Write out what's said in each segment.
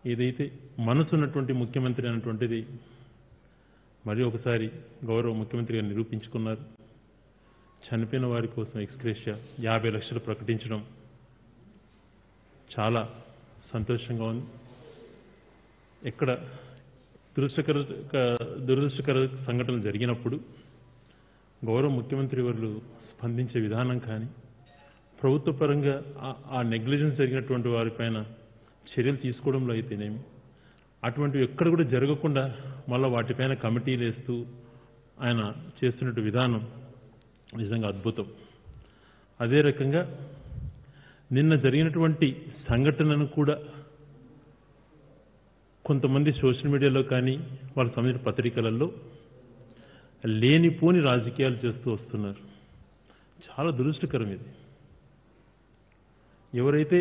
ఏదైతే మనసు ఉన్నటువంటి ముఖ్యమంత్రి అనేటువంటిది మరి ఒకసారి గౌరవ ముఖ్యమంత్రి గారు నిరూపించుకున్నారు చనిపోయిన వారి కోసం ఎక్స్క్రేషియా యాభై లక్షలు ప్రకటించడం చాలా సంతోషంగా ఉంది ఎక్కడ దురదృష్టకర దురదృష్టకర సంఘటనలు జరిగినప్పుడు గౌరవ ముఖ్యమంత్రి వారు స్పందించే విధానం కానీ ప్రభుత్వ పరంగా ఆ- ఆ నెగ్లిజెన్స్ జరిగినటువంటి వారిపైన చర్యలు తీసుకోవడంలో అయితేనేమి అటువంటివి ఎక్కడ కూడా జరగకుండా మళ్ళీ వాటిపైన కమిటీలు వేస్తూ ఆయన చేస్తున్నట్టు విధానం నిజంగా అద్భుతం అదే రకంగా నిన్న జరిగినటువంటి సంఘటనను కూడా కొంతమంది సోషల్ మీడియాలో కానీ వాళ్ళకి సంబంధించిన పత్రికలలో లేనిపోని రాజకీయాలు చేస్తూ వస్తున్నారు చాలా దురదృష్టకరం ఇది ఎవరైతే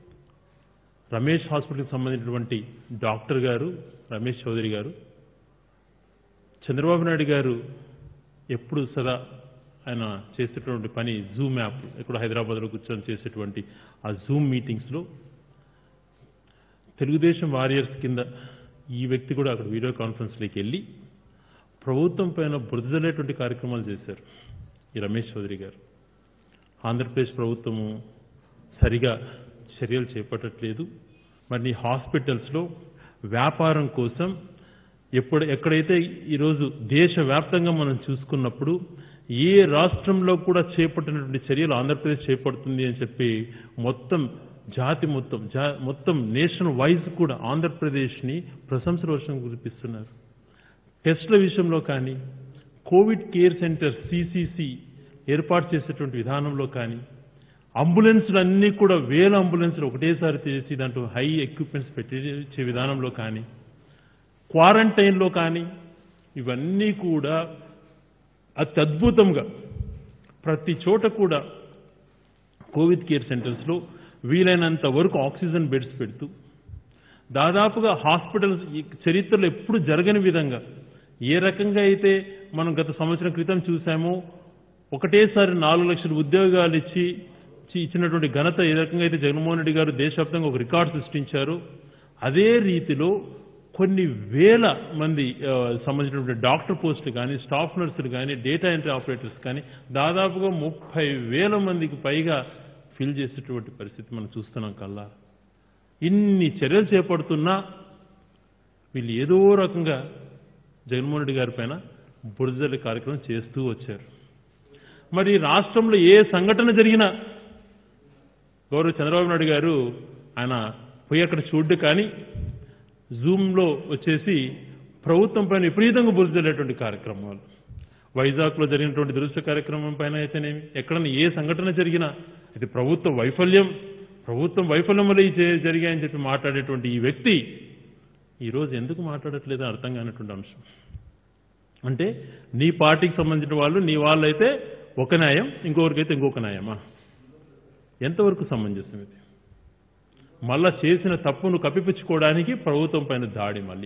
రమేష్ హాస్పిటల్కి సంబంధించినటువంటి డాక్టర్ గారు రమేష్ చౌదరి గారు చంద్రబాబు నాయుడు గారు ఎప్పుడు సదా ఆయన చేసేటటువంటి పని జూమ్ యాప్ ఇక్కడ హైదరాబాద్లో కూర్చొని చేసేటువంటి ఆ జూమ్ మీటింగ్స్లో తెలుగుదేశం వారియర్స్ కింద ఈ వ్యక్తి కూడా అక్కడ వీడియో కాన్ఫరెన్స్లోకి వెళ్ళి ప్రభుత్వం పైన బురదలేటువంటి కార్యక్రమాలు చేశారు ఈ రమేష్ చౌదరి గారు ఆంధ్రప్రదేశ్ ప్రభుత్వము సరిగా చర్యలు చేపట్టట్లేదు మరి నీ హాస్పిటల్స్లో వ్యాపారం కోసం ఎప్పుడు ఎక్కడైతే ఈరోజు దేశవ్యాప్తంగా మనం చూసుకున్నప్పుడు ఏ రాష్ట్రంలో కూడా చేపట్టినటువంటి చర్యలు ఆంధ్రప్రదేశ్ చేపడుతుంది అని చెప్పి మొత్తం జాతి మొత్తం జా మొత్తం నేషన్ వైజ్ కూడా ఆంధ్రప్రదేశ్ని ప్రశంసల వర్షం కురిపిస్తున్నారు టెస్టుల విషయంలో కానీ కోవిడ్ కేర్ సెంటర్ సిసిసి ఏర్పాటు చేసేటువంటి విధానంలో కానీ అంబులెన్సులు అన్నీ కూడా వేల అంబులెన్సులు ఒకటేసారి చేసి దాంట్లో హై ఎక్విప్మెంట్స్ పెట్టించే విధానంలో కానీ క్వారంటైన్లో కానీ ఇవన్నీ కూడా అత్యద్భుతంగా ప్రతి చోట కూడా కోవిడ్ కేర్ సెంటర్స్లో వీలైనంత వరకు ఆక్సిజన్ బెడ్స్ పెడుతూ దాదాపుగా హాస్పిటల్స్ ఈ చరిత్రలో ఎప్పుడు జరగని విధంగా ఏ రకంగా అయితే మనం గత సంవత్సరం క్రితం చూసామో ఒకటేసారి నాలుగు లక్షల ఉద్యోగాలు ఇచ్చి ఇచ్చి- ఇచ్చినటువంటి ఘనత ఏ రకంగా అయితే జగన్మోహన్ రెడ్డి గారు దేశవ్యాప్తంగా ఒక రికార్డు సృష్టించారో అదే రీతిలో కొన్ని వేల మంది ఆ, సంబంధించినటువంటి డాక్టర్ పోస్టులు కానీ స్టాఫ్ నర్సులు కానీ డేటా ఎంట్రీ ఆపరేటర్స్ కానీ దాదాపుగా ముప్పై వేల మందికి పైగా ఫిల్ చేసేటువంటి పరిస్థితి మనం చూస్తున్నాం కల్లా ఇన్ని చర్యలు చేపడుతున్నా వీళ్ళు ఏదో రకంగా జగన్మోహన్ రెడ్డి గారి పైన బురదజల్లి కార్యక్రమం చేస్తూ వచ్చారు మరి రాష్ట్రంలో ఏ సంఘటన జరిగినా గౌరవ చంద్రబాబు నాయుడు గారు ఆయన పోయి అక్కడ చూడ్డు కానీ జూమ్లో వచ్చేసి ప్రభుత్వం పైన విపరీతంగా బురదలేటువంటి కార్యక్రమాలు వైజాగ్లో జరిగినటువంటి దురదృష్ట కార్యక్రమం పైన అయితేనేమి ఎక్కడన్నా ఏ సంఘటన జరిగినా ఇది ప్రభుత్వ వైఫల్యం ప్రభుత్వం వైఫల్యం వల్ల ఈ చే- జరిగాయని చెప్పి మాట్లాడేటువంటి ఈ వ్యక్తి ఈరోజు ఎందుకు మాట్లాడట్లేదో అర్థం కానటువంటి అంశం అంటే నీ పార్టీకి సంబంధించిన వాళ్ళు నీ వాళ్ళైతే ఒక న్యాయం ఇంకొకరికైతే ఇంకొక న్యాయమా ఎంతవరకు సమంజసం ఇది మళ్ళా చేసిన తప్పును కప్పిపుచ్చుకోవడానికి ప్రభుత్వం పైన దాడి మళ్ళీ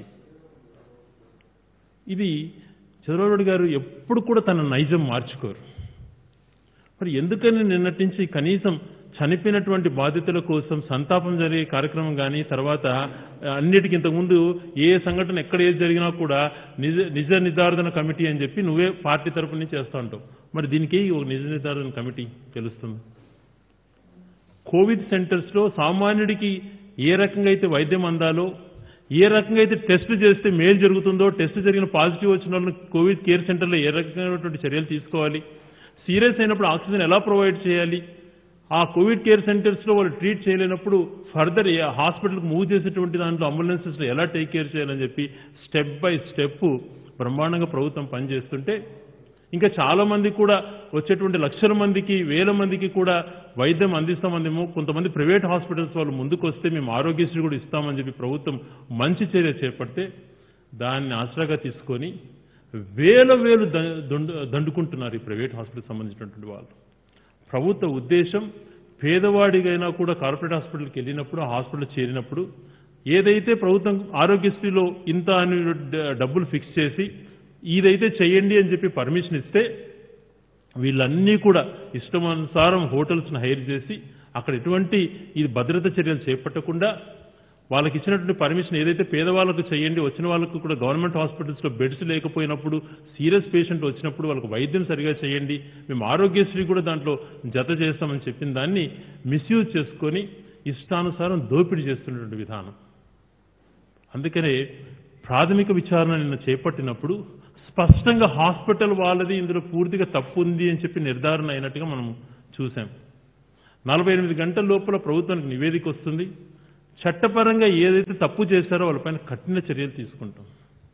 ఇది చంద్రబాబు నాయుడు గారు ఎప్పుడు కూడా తన నైజం మార్చుకోరు మరి ఎందుకని నిన్నటి నుంచి కనీసం చనిపోయినటువంటి బాధితుల కోసం సంతాపం జరిగే కార్యక్రమం కానీ తర్వాత అన్నిటికీ ఇంతకుముందు ఏ సంఘటన ఎక్కడ ఏది జరిగినా కూడా నిజ నిజ నిర్ధారణ కమిటీ అని చెప్పి నువ్వే పార్టీ తరపు నుంచి చేస్తా ఉంటావు మరి దీనికి ఒక నిజ నిర్ధారణ కమిటీ తెలుస్తుంది కోవిడ్ సెంటర్స్లో సామాన్యుడికి ఏ రకంగా అయితే వైద్యం అందాలో ఏ రకంగా అయితే టెస్ట్ చేస్తే మేలు జరుగుతుందో టెస్ట్ జరిగిన పాజిటివ్ వచ్చిన వాళ్ళని కోవిడ్ కేర్ సెంటర్లో ఏ రకమైనటువంటి చర్యలు తీసుకోవాలి సీరియస్ అయినప్పుడు ఆక్సిజన్ ఎలా ప్రొవైడ్ చేయాలి ఆ కోవిడ్ కేర్ సెంటర్స్లో వాళ్ళు ట్రీట్ చేయలేనప్పుడు ఫర్దర్ ఏ హాస్పిటల్కి మూవ్ చేసేటువంటి దాంట్లో అంబులెన్సెస్లో ఎలా టేక్ కేర్ చేయాలని చెప్పి స్టెప్ బై స్టెప్ బ్రహ్మాండంగా ప్రభుత్వం పనిచేస్తుంటే ఇంకా చాలా మంది కూడా వచ్చేటువంటి లక్షల మందికి వేల మందికి కూడా వైద్యం అందిస్తామనేమో కొంతమంది ప్రైవేట్ హాస్పిటల్స్ వాళ్ళు ముందుకు వస్తే మేము ఆరోగ్యశ్రీ కూడా ఇస్తామని చెప్పి ప్రభుత్వం మంచి చర్య చేపడితే దాన్ని ఆసరాగా తీసుకొని వేల వేలు ద- దండు- దండుకుంటున్నారు ఈ ప్రైవేట్ హాస్పిటల్ సంబంధించినటువంటి వాళ్ళు ప్రభుత్వ ఉద్దేశం పేదవాడిగైనా కూడా కార్పొరేట్ హాస్పిటల్కి వెళ్ళినప్పుడు ఆ హాస్పిటల్ చేరినప్పుడు ఏదైతే ప్రభుత్వం ఆరోగ్యశ్రీలో ఇంత అని డ- డబ్బులు ఫిక్స్ చేసి ఇదైతే చేయండి అని చెప్పి పర్మిషన్ ఇస్తే వీళ్ళన్నీ కూడా ఇష్టమనుసారం హోటల్స్ను హైర్ చేసి అక్కడ ఎటువంటి ఇది భద్రత చర్యలు చేపట్టకుండా వాళ్ళకి ఇచ్చినటువంటి పర్మిషన్ ఏదైతే పేదవాళ్ళకు చేయండి వచ్చిన వాళ్ళకు కూడా గవర్నమెంట్ హాస్పిటల్స్లో బెడ్స్ లేకపోయినప్పుడు సీరియస్ పేషెంట్ వచ్చినప్పుడు వాళ్ళకు వైద్యం సరిగా చేయండి మేము ఆరోగ్యశ్రీ కూడా దాంట్లో జత చేస్తామని చెప్పిన దాన్ని మిస్యూజ్ చేసుకొని ఇష్టానుసారం దోపిడీ చేస్తున్నటువంటి విధానం అందుకనే ప్రాథమిక విచారణ నిన్న చేపట్టినప్పుడు స్పష్టంగా హాస్పిటల్ వాళ్ళది ఇందులో పూర్తిగా తప్పు ఉంది అని చెప్పి నిర్ధారణ అయినట్టుగా మనం చూసాం నలభై ఎనిమిది గంటల లోపల ప్రభుత్వానికి నివేదిక వస్తుంది చట్టపరంగా ఏదైతే తప్పు చేశారో వాళ్ళపైన కఠిన చర్యలు తీసుకుంటాం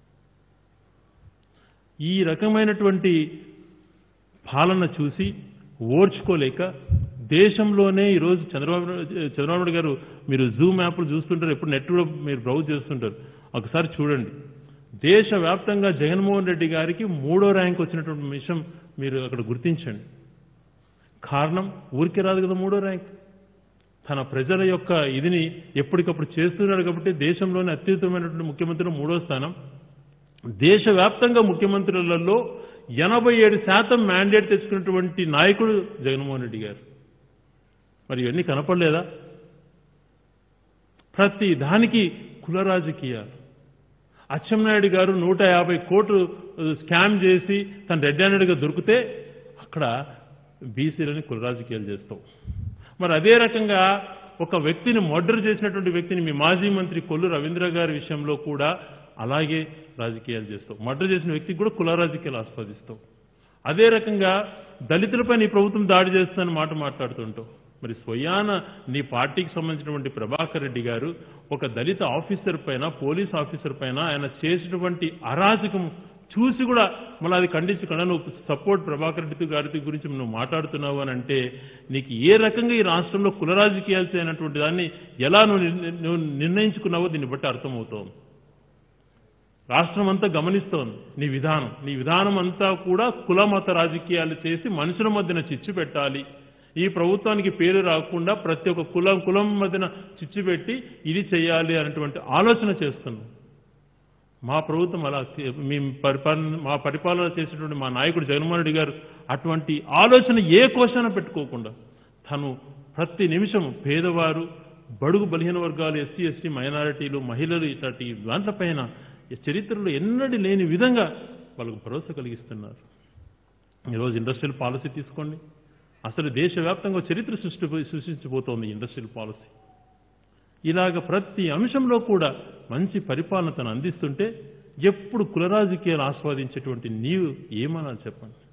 ఈ రకమైనటువంటి పాలన చూసి ఓర్చుకోలేక దేశంలోనే ఈరోజు చంద్రబాబు చంద్రబాబు నాయుడు గారు మీరు జూమ్ యాప్లు చూస్తుంటారు ఎప్పుడు నెట్ కూడా మీరు బ్రౌజ్ చేస్తుంటారు ఒకసారి చూడండి దేశవ్యాప్తంగా జగన్మోహన్ రెడ్డి గారికి మూడో ర్యాంక్ వచ్చినటువంటి విషయం మీరు అక్కడ గుర్తించండి కారణం ఊరికే రాదు కదా మూడో ర్యాంక్ తన ప్రజల యొక్క ఇదిని ఎప్పటికప్పుడు చేస్తున్నాడు కాబట్టి దేశంలోనే అత్యుత్తమైనటువంటి ముఖ్యమంత్రిలో మూడో స్థానం దేశవ్యాప్తంగా ముఖ్యమంత్రులలో ఎనభై ఏడు శాతం మ్యాండేట్ తెచ్చుకున్నటువంటి నాయకుడు జగన్మోహన్ రెడ్డి గారు మరి ఇవన్నీ కనపడలేదా ప్రతి దానికి కుల రాజకీయాలు అచ్చెన్నాయుడు గారు నూట యాభై కోట్లు స్కామ్ చేసి తన రెడ్ హ్యాండెడ్గా దొరికితే అక్కడ బీసీలని కుల రాజకీయాలు చేస్తాం మరి అదే రకంగా ఒక వ్యక్తిని మర్డర్ చేసినటువంటి వ్యక్తిని మీ మాజీ మంత్రి కొల్లు రవీంద్ర గారి విషయంలో కూడా అలాగే రాజకీయాలు చేస్తావు మర్డర్ చేసిన వ్యక్తికి కూడా కుల రాజకీయాలు ఆస్వాదిస్తావు అదే రకంగా దళితులపై నీ ప్రభుత్వం దాడి చేస్తుందని మాట మాట్లాడుతుంటావు మరి స్వయాన నీ పార్టీకి సంబంధించినటువంటి ప్రభాకర్ రెడ్డి గారు ఒక దళిత ఆఫీసర్ పైన పోలీస్ ఆఫీసర్ పైన ఆయన చేసినటువంటి అరాజకం చూసి కూడా మళ్ళీ అది ఖండించకుండా నువ్వు సపోర్ట్ ప్రభాకర్ రెడ్డి గారి గురించి నువ్వు మాట్లాడుతున్నావు అని అంటే నీకు ఏ రకంగా ఈ రాష్ట్రంలో కుల రాజకీయాలు చేయనటువంటి దాన్ని ఎలా నువ్వు నిర్ణ- నువ్వు నిర్ణయించుకున్నావో దీన్ని బట్టి అర్థమవుతోంది రాష్ట్రం అంతా గమనిస్తోంది నీ విధానం నీ విధానం అంతా కూడా కుల మత రాజకీయాలు చేసి మనుషుల మధ్యన చిచ్చు పెట్టాలి ఈ ప్రభుత్వానికి పేరు రాకుండా ప్రతి ఒక్క కులం కులం మధ్యన చిచ్చు పెట్టి ఇది చేయాలి అనేటువంటి ఆలోచన చేస్తున్నాం మా ప్రభుత్వం అలా చే- మీ పరిపాలన మా పరిపాలన చేసినటువంటి మా నాయకుడు జగన్మోహన్ రెడ్డి గారు అటువంటి ఆలోచన ఏ కోశాన పెట్టుకోకుండా తను ప్రతి నిమిషం పేదవారు బడుగు బలహీన వర్గాలు ఎస్సీ ఎస్టీ మైనారిటీలు మహిళలు ఇట్లాంటి దాంట్లపైన ఈ చరిత్రలో ఎన్నడి లేని విధంగా వాళ్ళకు భరోసా కలిగిస్తున్నారు ఈరోజు ఇండస్ట్రియల్ పాలసీ తీసుకోండి అసలు దేశవ్యాప్తంగా చరిత్ర సృష్టి సృష్టించబోతోంది ఇండస్ట్రియల్ పాలసీ ఇలాగ ప్రతి అంశంలో కూడా మంచి పరిపాలన తను అందిస్తుంటే ఎప్పుడు కుల రాజకీయాలు ఆస్వాదించేటువంటి నీవు ఏమన్నా చెప్పండి